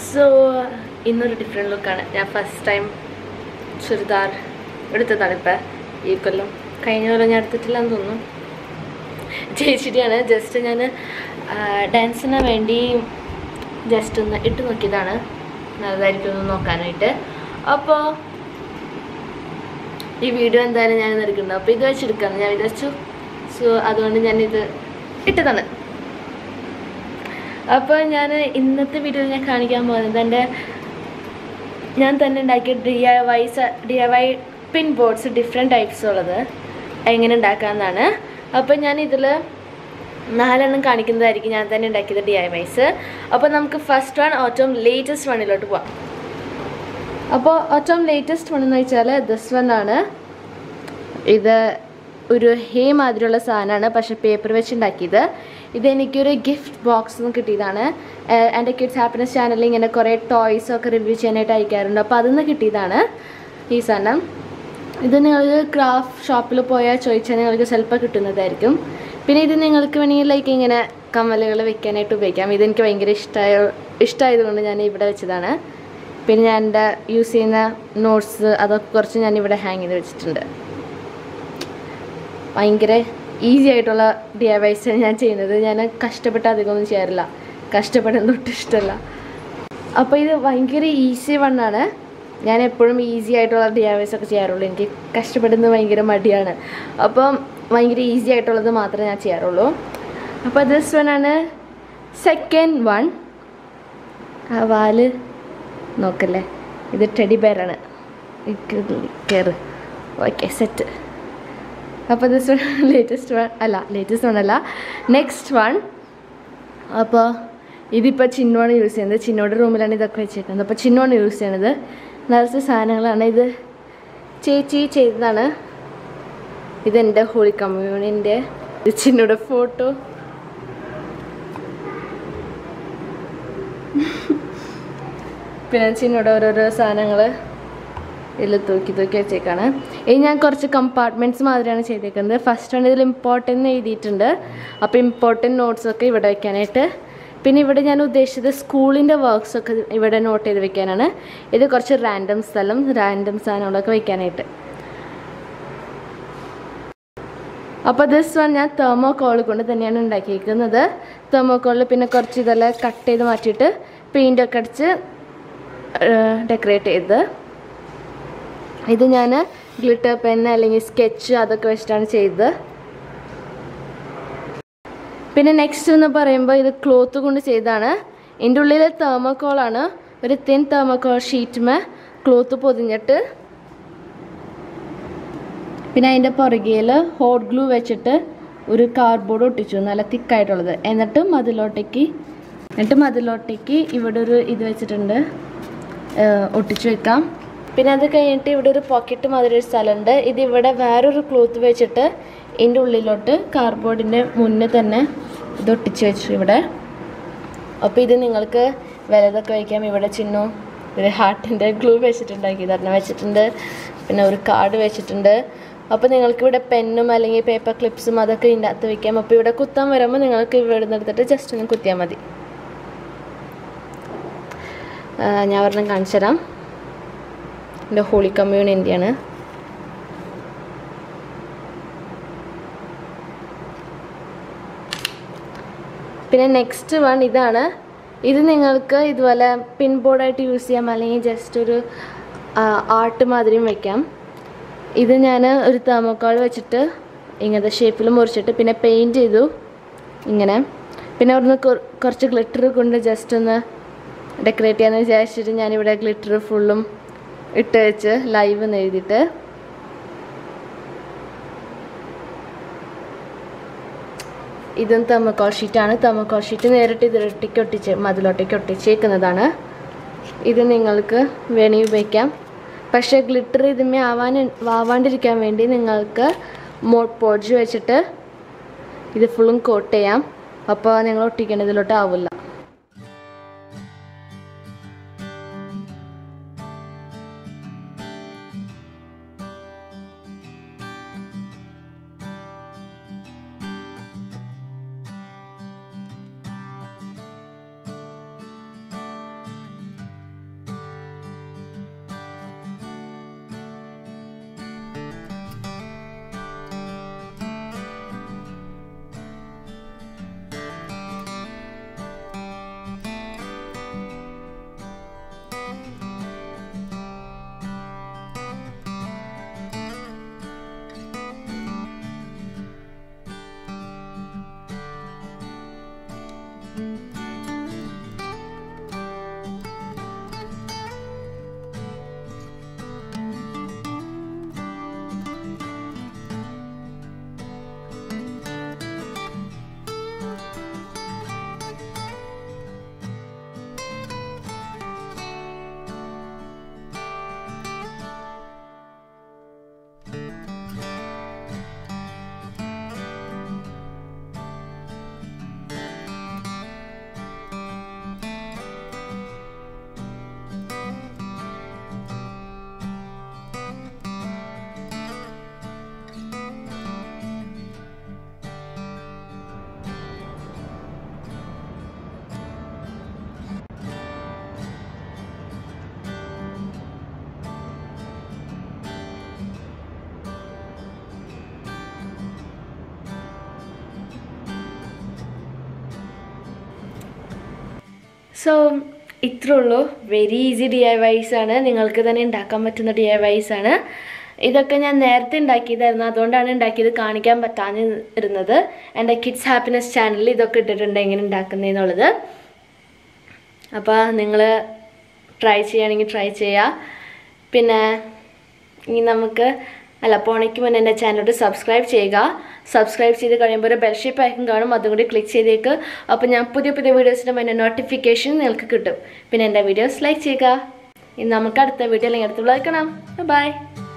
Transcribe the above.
so ഇന്നൊരു different ലുക്കാണ് ഞാൻ ഫസ്റ്റ് ടൈം ചുരിദാർ എടുത്തതാണ് ഇപ്പം ഈ കൊല്ലം കഴിഞ്ഞ കൊല്ലം ഞാൻ എടുത്തിട്ടില്ലെന്ന് തോന്നുന്നു ചേച്ചിയുടെയാണ് ജസ്റ്റ് ഞാൻ ഡാൻസിന് വേണ്ടി ജസ്റ്റ് ഒന്ന് ഇട്ട് നോക്കിയതാണ് നല്ലതായിരിക്കും ഒന്ന് നോക്കാനായിട്ട് അപ്പോൾ ഈ വീഡിയോ എന്തായാലും ഞാൻ എടുക്കുന്നുണ്ട് അപ്പോൾ ഇത് വെച്ചെടുക്കാന്ന് ഞാൻ വിചാരിച്ചു സോ അതുകൊണ്ട് ഞാനിത് ഇട്ടതാണ് അപ്പോൾ ഞാൻ ഇന്നത്തെ വീഡിയോയിൽ ഞാൻ കാണിക്കാൻ പോകുന്നത് എൻ്റെ ഞാൻ തന്നെ ഉണ്ടാക്കിയ D I Ys D I Y pin boards different types ഉള്ളത് എങ്ങനെ ഉണ്ടാക്കാമെന്നാണ് അപ്പോൾ ഞാൻ ഇതിൽ നാലെണ്ണം കാണിക്കുന്നതായിരിക്കും ഞാൻ തന്നെ ഉണ്ടാക്കിയത് ഡി ഐ വൈസ് അപ്പോൾ നമുക്ക് ഫസ്റ്റ് വൺ ഏറ്റവും ലേറ്റസ്റ്റ് വണ്ണിലോട്ട് പോവാം അപ്പോൾ ഏറ്റവും ലേറ്റസ്റ്റ് വൺ എന്ന് വെച്ചാൽ ദിസ് വൺ ആണ് ഇത് ഒരു ഹേ മാതിരിയുള്ള സാധനമാണ് പക്ഷെ പേപ്പർ വെച്ച് ഉണ്ടാക്കിയത് ഇത് എനിക്കൊരു ഗിഫ്റ്റ് ബോക്സ് നിന്ന് കിട്ടിയതാണ് ഏഹ് എൻ്റെ കിഡ്സ് ഹാപ്പിനെസ് ചാനലിൽ ഇങ്ങനെ കുറേ ടോയ്സ് ഒക്കെ റിവ്യൂ ചെയ്യാനായിട്ട് അയക്കാറുണ്ട് അപ്പോൾ അതിൽ നിന്ന് കിട്ടിയതാണ് ഈ സാധനം ഇത് നിങ്ങൾക്ക് ക്രാഫ്റ്റ് ഷോപ്പിൽ പോയാൽ ചോദിച്ചാൽ നിങ്ങൾക്ക് ചിലപ്പോൾ കിട്ടുന്നതായിരിക്കും പിന്നെ ഇത് നിങ്ങൾക്ക് വേണമെങ്കിൽ ലൈക്ക് ഇങ്ങനെ കമ്മലുകൾ വെക്കാനായിട്ട് ഉപയോഗിക്കാം ഇതെനിക്ക് ഭയങ്കര ഇഷ്ടമായ ഇഷ്ടമായതുകൊണ്ട് ഞാൻ ഇവിടെ വെച്ചതാണ് പിന്നെ ഞാൻ എൻ്റെ യൂസ് ചെയ്യുന്ന നോട്ട്സ് അതൊക്കെ കുറച്ച് ഞാൻ ഇവിടെ ഹാങ് ചെയ്ത് വെച്ചിട്ടുണ്ട് ഭയങ്കര ഈസി ആയിട്ടുള്ള ഡി ഐ വൈസ് ഞാൻ ചെയ്യുന്നത് ഞാൻ കഷ്ടപ്പെട്ട് അധികമൊന്നും ചെയ്യാറില്ല കഷ്ടപ്പെടാൻ തൊട്ട് ഇഷ്ടമല്ല അപ്പോൾ ഇത് ഭയങ്കര ഈസി വണ്ണാണ് ഞാൻ എപ്പോഴും ഈസി ആയിട്ടുള്ള ഡി ഐ വൈസ് ഒക്കെ ചെയ്യാറുള്ളൂ എനിക്ക് കഷ്ടപ്പെടുന്നത് ഭയങ്കര മടിയാണ് അപ്പം ഭയങ്കര ഈസി ആയിട്ടുള്ളത് മാത്രമേ ഞാൻ ചെയ്യാറുള്ളൂ അപ്പോൾ ദിസ് വൺ ആണ് സെക്കൻഡ് വൺ ആ വാല് നോക്കല്ലേ ഇത് ടെഡി ബെയറാണ് കയറ് ഓക്കെ സെറ്റ് അപ്പോൾ ദിസ് വൺ ലേറ്റസ്റ്റ് വൺ അല്ല ലേറ്റസ്റ്റ് വൺ അല്ല നെക്സ്റ്റ് വൺ അപ്പോൾ ഇതിപ്പോൾ ചിന്നോണ് യൂസ് ചെയ്യുന്നത് ചിന്നോയുടെ റൂമിലാണ് ഇതൊക്കെ വെച്ചിരിക്കുന്നത് അപ്പോൾ ചിന്നോണ് യൂസ് ചെയ്യണത് നിറച്ച സാധനങ്ങളാണ് ഇത് ചേച്ചി ചെയ്തതാണ് ഇതെൻ്റെ ഹോളി കമ്മ്യൂണിൻ്റെ ഇത് ചിന്നോയുടെ ഫോട്ടോ പിന്നെ ചിന്നോടെ ഓരോരോ സാധനങ്ങൾ ഇതിൽ തൂക്കി തൂക്കി വെച്ചേക്കാണ് ഇത് ഞാൻ കുറച്ച് കമ്പാർട്ട്മെൻറ്റ്സ് മാതിരിയാണ് ചെയ്തേക്കുന്നത് ഫസ്റ്റ് ആണ് ഇതിൽ ഇമ്പോർട്ടൻ്റ് എഴുതിയിട്ടുണ്ട് അപ്പോൾ ഇമ്പോർട്ടൻ്റ് നോട്ട്സ് ഒക്കെ ഇവിടെ വയ്ക്കാനായിട്ട് പിന്നെ ഇവിടെ ഞാൻ ഉദ്ദേശിച്ചത് സ്കൂളിൻ്റെ വർക്ക്സ് ഒക്കെ ഇവിടെ നോട്ട് ചെയ്ത് വെക്കാനാണ് ഇത് കുറച്ച് റാൻഡം സ്ഥലം റാൻഡം സാധനങ്ങളൊക്കെ വെക്കാനായിട്ട് അപ്പോൾ ദിസ് വൺ ഞാൻ തെർമോകോൾ കൊണ്ട് തന്നെയാണ് ഉണ്ടാക്കിയിരിക്കുന്നത് തെർമോകോളിൽ പിന്നെ കുറച്ച് ഇതെല്ലാം കട്ട് ചെയ്ത് മാറ്റിയിട്ട് പെയിൻ്റൊക്കെ അടിച്ച് ഡെക്കറേറ്റ് ചെയ്ത് ഇത് ഞാൻ ഗ്ലിറ്റർ പെൻ അല്ലെങ്കിൽ സ്കെച്ച് അതൊക്കെ വെച്ചിട്ടാണ് ചെയ്തത് പിന്നെ നെക്സ്റ്റ് എന്ന് പറയുമ്പോൾ ഇത് ക്ലോത്ത് കൊണ്ട് ചെയ്തതാണ് ഇതിൻ്റെ ഉള്ളിൽ തെർമോക്കോളാണ് ഒരു തിൻ തെർമോക്കോൾ ഷീറ്റുമേ ക്ലോത്ത് പൊതിഞ്ഞിട്ട് പിന്നെ അതിൻ്റെ പുറകിൽ ഹോട്ട് ഗ്ലൂ വെച്ചിട്ട് ഒരു കാർഡ്ബോർഡ് ഒട്ടിച്ചു നല്ല തിക്കായിട്ടുള്ളത് എന്നിട്ട് മതിലോട്ടേക്ക് എന്നിട്ട് മതിലോട്ടേക്ക് ഇവിടെ ഒരു ഇത് വെച്ചിട്ടുണ്ട് ഒട്ടിച്ചു വെക്കാം പിന്നെ അത് കഴിഞ്ഞിട്ട് ഇവിടെ ഒരു പോക്കറ്റ് മാതിരി ഒരു സ്ഥലമുണ്ട് ഇത് ഇവിടെ വേറൊരു ക്ലോത്ത് വെച്ചിട്ട് ഇതിൻ്റെ ഉള്ളിലോട്ട് കാർഡ്ബോർഡിൻ്റെ മുന്നേ തന്നെ ഇത് ഒട്ടിച്ച് വെച്ചു ഇവിടെ അപ്പോൾ ഇത് നിങ്ങൾക്ക് വിലതൊക്കെ വയ്ക്കാം ഇവിടെ ചിഹ്നം ഒരു ഹാർട്ടിൻ്റെ ഗ്ലൂ വെച്ചിട്ടുണ്ടാക്കി ഇതൊരെണ്ണം വെച്ചിട്ടുണ്ട് പിന്നെ ഒരു കാർഡ് വെച്ചിട്ടുണ്ട് അപ്പോൾ നിങ്ങൾക്ക് ഇവിടെ പെന്നും അല്ലെങ്കിൽ പേപ്പർ ക്ലിപ്സും അതൊക്കെ ഇതിൻ്റെ അകത്ത് വെക്കാം അപ്പോൾ ഇവിടെ കുത്താൻ വരുമ്പോൾ നിങ്ങൾക്ക് ഇവിടെ നിന്ന് എടുത്തിട്ട് ജസ്റ്റ് ഒന്ന് കുത്തിയാൽ മതി ഞാൻ ഒരെണ്ണം കാണിച്ചു തരാം എൻ്റെ ഹോളി കമ്മ്യൂണിൻ്റെയാണ് പിന്നെ നെക്സ്റ്റ് വൺ ഇതാണ് ഇത് നിങ്ങൾക്ക് ഇതുപോലെ പിൻ ബോർഡായിട്ട് യൂസ് ചെയ്യാം അല്ലെങ്കിൽ ജസ്റ്റ് ഒരു ആർട്ട് മാതിരിയും വെക്കാം ഇത് ഞാൻ ഒരു തെർമോക്കോൾ വെച്ചിട്ട് ഇങ്ങനത്തെ ഷേപ്പിൽ മുറിച്ചിട്ട് പിന്നെ പെയിൻറ്റ് ചെയ്തു ഇങ്ങനെ പിന്നെ അവിടുന്ന് കുറച്ച് ഗ്ലിറ്റർ കൊണ്ട് ജസ്റ്റ് ഒന്ന് ഡെക്കറേറ്റ് ചെയ്യാമെന്ന് വിചാരിച്ചിട്ട് ഞാനിവിടെ ഗ്ലിറ്റർ ഫുള്ളും ഇട്ട് വെച്ച് ലൈവ് എന്ന് എഴുതിയിട്ട് ഇതും തെർമോക്കോൾ ഷീറ്റാണ് തെർമോക്കോൾ ഷീറ്റ് നേരിട്ട് ഇതിലൊട്ടേക്ക് ഒട്ടിച്ച് മതിലോട്ടേക്ക് ഒട്ടിച്ചേക്കുന്നതാണ് ഇത് നിങ്ങൾക്ക് വേണമെങ്കിൽ ഉപയോഗിക്കാം പക്ഷേ ഗ്ലിറ്റർ ഇതുമേ ആവാൻ ആവാണ്ടിരിക്കാൻ വേണ്ടി നിങ്ങൾക്ക് മോട്ട് പോഡ്ജ് വെച്ചിട്ട് ഇത് ഫുള്ളും കോട്ട് ചെയ്യാം അപ്പോൾ നിങ്ങൾ ഒട്ടിക്കേണ്ടതിലോട്ട് ആവില്ല സോ ഇത്രേ ഉള്ളൂ very easy D I Ys ആണ് നിങ്ങൾക്ക് തന്നെ ഉണ്ടാക്കാൻ പറ്റുന്ന ഡി ഐ വൈസ് ആണ് ഇതൊക്കെ ഞാൻ നേരത്തെ ഉണ്ടാക്കിയതായിരുന്നു അതുകൊണ്ടാണ് ഉണ്ടാക്കിയത് കാണിക്കാൻ പറ്റാതെ ഇരുന്നത് എൻ്റെ കിഡ്സ് ഹാപ്പിനെസ് ചാനലിൽ ഇതൊക്കെ ഇട്ടിട്ടുണ്ട് എങ്ങനെ ഉണ്ടാക്കുന്നതെന്നുള്ളത് അപ്പോൾ നിങ്ങൾ ട്രൈ ചെയ്യുകയാണെങ്കിൽ ട്രൈ ചെയ്യുക പിന്നെ ഇനി നമുക്ക് അല്ല പോണയ്ക്ക് മുന്നേ എൻ്റെ ചാനലോട്ട് സബ്സ്ക്രൈബ് ചെയ്യുക സബ്സ്ക്രൈബ് ചെയ്ത് കഴിയുമ്പോൾ ഒരു ബെൽഷിപ്പ് ഐക്കൺ കാണും അതും കൂടി ക്ലിക്ക് ചെയ്തേക്ക് അപ്പോൾ ഞാൻ പുതിയ പുതിയ വീഡിയോസിൻ്റെ മുന്നേ നോട്ടിഫിക്കേഷൻ നിങ്ങൾക്ക് കിട്ടും പിന്നെ എൻ്റെ വീഡിയോസ് ലൈക്ക് ചെയ്യുക ഇനി നമുക്ക് അടുത്ത വീഡിയോ അല്ലെങ്കിൽ അടുത്ത വിളിക്കണം ബൈ